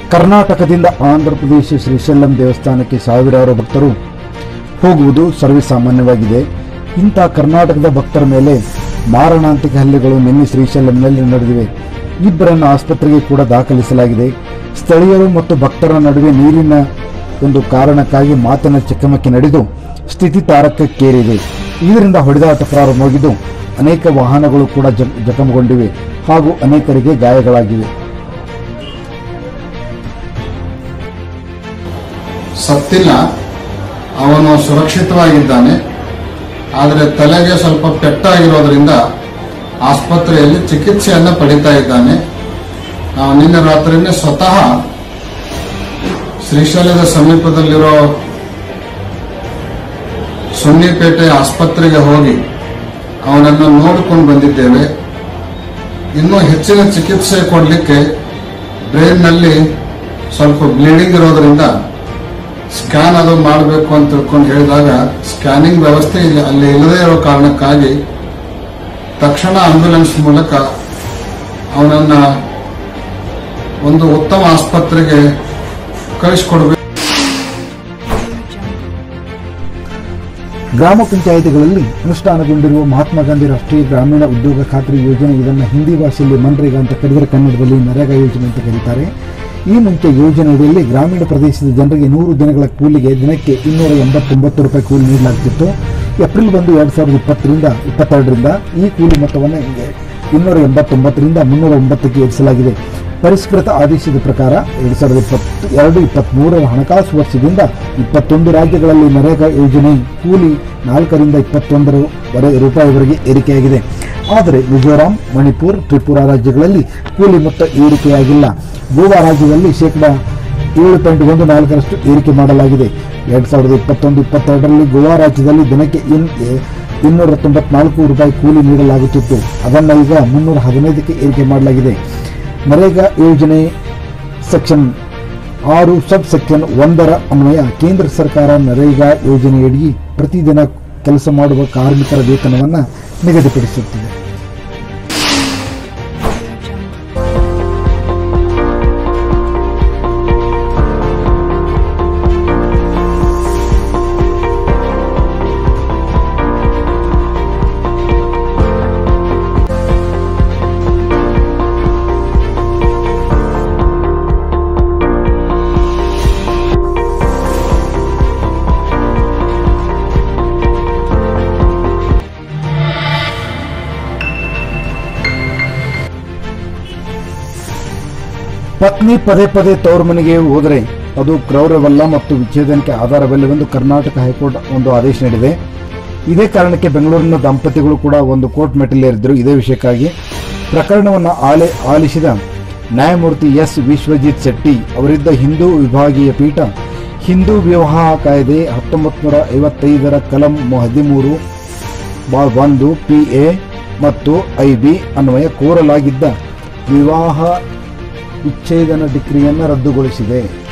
ಕರ್ನಾಟಕದಿಂದ ಆಂಧ್ರಪ್ರದೇಶ ಶ್ರೀಶೈಲಂ ದೇವಸ್ಥಾನಕ್ಕೆ ಸಾವಿರಾರು ಭಕ್ತರು ಹೋಗುವುದು ಸರ್ವೇಸಾಮಾನ್ಯವಾಗಿದೆ ಇಂಥ ಕರ್ನಾಟಕದ ಭಕ್ತರ ಮೇಲೆ ಮಾರಣಾಂತಿಕ ಹಲ್ಲೆಗಳು ನಿನ್ನೆ ಶ್ರೀಶೈಲಂನಲ್ಲಿ ನಡೆದಿವೆ ಇಬ್ಬರನ್ನು ಆಸ್ಪತ್ರೆಗೆ ಕೂಡ ದಾಖಲಿಸಲಾಗಿದೆ ಸ್ಥಳೀಯರು ಮತ್ತು ಭಕ್ತರ ನಡುವೆ ನೀರಿನ ಒಂದು ಕಾರಣಕ್ಕಾಗಿ ಮಾತಿನ ಚಕಮಕಿ ನಡೆದು ಸ್ಥಿತಿ ತಾರಕಕ್ಕೇರಿದೆ ಇದರಿಂದ ಹೊಡೆದಾಟ ಪ್ರಾರಂಭವಾಗಿದ್ದು ಅನೇಕ ವಾಹನಗಳು ಕೂಡ ಜ- ಜಖಮಗೊಂಡಿವೆ ಹಾಗೂ ಅನೇಕರಿಗೆ ಗಾಯಗಳಾಗಿವೆ ಸತ್ತಿಲ್ಲ ಅವನು ಸುರಕ್ಷಿತವಾಗಿದ್ದಾನೆ ಆದರೆ ತಲೆಗೆ ಸ್ವಲ್ಪ ಪೆಟ್ಟಾಗಿರೋದ್ರಿಂದ ಆಸ್ಪತ್ರೆಯಲ್ಲಿ ಚಿಕಿತ್ಸೆಯನ್ನು ಪಡಿತಾ ಇದ್ದಾನೆ ನಾವು ನಿನ್ನೆ ರಾತ್ರಿನೇ ಸ್ವತಃ ಶ್ರೀಶೈಲದ ಸಮೀಪದಲ್ಲಿರೋ ಸುನ್ನಿಪೇಟೆ ಆಸ್ಪತ್ರೆಗೆ ಹೋಗಿ ಅವನನ್ನು ನೋಡಿಕೊಂಡು ಬಂದಿದ್ದೇವೆ ಇನ್ನೂ ಹೆಚ್ಚಿನ ಚಿಕಿತ್ಸೆ ಕೊಡಲಿಕ್ಕೆ ಬ್ರೈನ್ನಲ್ಲಿ ಸ್ವಲ್ಪ ಬ್ಲೀಡಿಂಗ್ ಇರೋದ್ರಿಂದ ಸ್ಕ್ಯಾನ್ ಅದು ಮಾಡಬೇಕು ಅಂತ ತಿಳ್ಕೊಂಡು ಹೇಳಿದಾಗ ಸ್ಕ್ಯಾನಿಂಗ್ ವ್ಯವಸ್ಥೆ ಇಲ್ಲಿ ಅಲ್ಲಿ ಇಲ್ಲದೇ ಇರೋ ಕಾರಣಕ್ಕಾಗಿ ತಕ್ಷಣ ಆಂಬ್ಯುಲೆನ್ಸ್ ಮೂಲಕ ಅವನನ್ನ ಒಂದು ಉತ್ತಮ ಆಸ್ಪತ್ರೆಗೆ ಕಳಿಸ್ಕೊಡ್ಬೇಕು ಗ್ರಾಮ ಪಂಚಾಯಿತಿಗಳಲ್ಲಿ ಅನುಷ್ಠಾನಗೊಂಡಿರುವ ಮಹಾತ್ಮ ಗಾಂಧಿ ರಾಷ್ಟ್ರೀಯ ಗ್ರಾಮೀಣ ಉದ್ಯೋಗ ಖಾತ್ರಿ ಯೋಜನೆ ಇದನ್ನು ಹಿಂದಿ ಭಾಷೆಯಲ್ಲಿ ಮನ್ರೇಗಾ ಅಂತ ಕರೆದರೆ ಕನ್ನಡದಲ್ಲಿ ನರೇಗಾ ಯೋಜನೆ ಅಂತ ಕರೀತಾರೆ ಈ ಮುಂಚೆ ಯೋಜನೆಯಡಿಯಲ್ಲಿ ಗ್ರಾಮೀಣ ಪ್ರದೇಶದ ಜನರಿಗೆ ನೂರು ದಿನಗಳ ಕೂಲಿಗೆ ದಿನಕ್ಕೆ ಇನ್ನೂರ ಎಂಬತ್ತೊಂಬತ್ತು ರೂಪಾಯಿ ಕೂಲಿ ನೀಡಲಾಗ್ತಿತ್ತು ಏಪ್ರಿಲ್ ಒಂದು ಎರಡು ಸಾವಿರದ ಇಪ್ಪತ್ತರಿಂದ ಇಪ್ಪತ್ತೆರಡರಿಂದ ಈ ಕೂಲಿ ಮೊತ್ತವನ್ನು ಇನ್ನೂರ ಎಂಬತ್ತೊಂಬತ್ತರಿಂದ ಮುನ್ನೂರ ಒಂಬತ್ತಕ್ಕೆ ಏರಿಸಲಾಗಿದೆ ಪರಿಷ್ಕೃತ ಆದೇಶದ ಪ್ರಕಾರ ಎರಡು ಸಾವಿರದ ಇಪ್ಪತ್ತು ಎರಡು ಇಪ್ಪತ್ತ್ಮೂರರ ಹಣಕಾಸು ವರ್ಷದಿಂದ ಇಪ್ಪತ್ತೊಂದು ರಾಜ್ಯಗಳಲ್ಲಿ ನರೇಗಾ ಯೋಜನೆ ಕೂಲಿ ನಾಲ್ಕರಿಂದ ಇಪ್ಪತ್ತೊಂದರವರೆ ರೂಪಾಯಿವರೆಗೆ ಏರಿಕೆಯಾಗಿದೆ ಆದರೆ ಮಿಜೋರಾಂ ಮಣಿಪುರ್ ತ್ರಿಪುರಾ ರಾಜ್ಯಗಳಲ್ಲಿ ಕೂಲಿ ಮೊತ್ತ ಏರಿಕೆಯಾಗಿಲ್ಲ ಗೋವಾ ರಾಜ್ಯದಲ್ಲಿ ಶೇಕಡ ಏಳು ಪಾಯಿಂಟ್ ಒಂದು ನಾಲ್ಕರಷ್ಟು ಏರಿಕೆ ಮಾಡಲಾಗಿದೆ ಎರಡು ಸಾವಿರದ ಇಪ್ಪತ್ತೊಂದು ಇಪ್ಪತ್ತೆರಡರಲ್ಲಿ ಗೋವಾ ರಾಜ್ಯದಲ್ಲಿ ದಿನಕ್ಕೆ ಇನ್ ಇನ್ನೂರ ತೊಂಬತ್ನಾಲ್ಕು ರೂಪಾಯಿ ಕೂಲಿ ನೀಡಲಾಗುತ್ತಿತ್ತು ಅದನ್ನು ಈಗ ಮುನ್ನೂರ ಹದಿನೈದಕ್ಕೆ ಏರಿಕೆ ಮಾಡಲಾಗಿದೆ ನರೇಗಾ ಯೋಜನೆ ಸೆಕ್ಷನ್ ಆರು ಸಬ್ ಸೆಕ್ಷನ್ ಒಂದರ ಅನ್ವಯ ಕೇಂದ್ರ ಸರ್ಕಾರ ನರೇಗಾ ಯೋಜನೆಯಡಿ ಪ್ರತಿದಿನ ಕೆಲಸ ಮಾಡುವ ಕಾರ್ಮಿಕರ ವೇತನವನ್ನು ನಿಗದಿಪಡಿಸುತ್ತಿದೆ ಪತ್ನಿ ಪದೇ ಪದೇ ತವರು ಮನೆಗೆ ಹೋದರೆ ಅದು ಕ್ರೌರ್ಯವಲ್ಲ ಮತ್ತು ವಿಚ್ಛೇದನಕ್ಕೆ ಆಧಾರವಿಲ್ಲವೆಂದು ಕರ್ನಾಟಕ ಹೈಕೋರ್ಟ್ ಒಂದು ಆದೇಶ ನೀಡಿದೆ ಇದೇ ಕಾರಣಕ್ಕೆ ಬೆಂಗಳೂರಿನ ದಂಪತಿಗಳು ಕೂಡ ಒಂದು ಕೋರ್ಟ್ ಮೆಟ್ಟಿಲೇರಿದ್ದರು ಇದೇ ವಿಷಯಕ್ಕಾಗಿ ಪ್ರಕರಣವನ್ನು ಆಲೆ ಆಲಿಸಿದ ನ್ಯಾಯಮೂರ್ತಿ ಎಸ್ ವಿಶ್ವಜಿತ್ ಶೆಟ್ಟಿ ಅವರಿದ್ದ ಹಿಂದೂ ವಿಭಾಗೀಯ ಪೀಠ ಹಿಂದೂ ವಿವಾಹ ಕಾಯ್ದೆ ಹತ್ತೊಂಬತ್ತು ನೂರ ಐವತ್ತೈದರ ಕಲಂ ಹದಿಮೂರು ಬಾ ಒಂದು ಪಿ ಎ ಮತ್ತು ಐ ಬಿ ಅನ್ವಯ ಕೋರಲಾಗಿದ್ದ ವಿವಾಹ ವಿಚ್ಛೇದನ ಡಿಕ್ರಿಯನ್ನು ರದ್ದುಗೊಳಿಸಿದೆ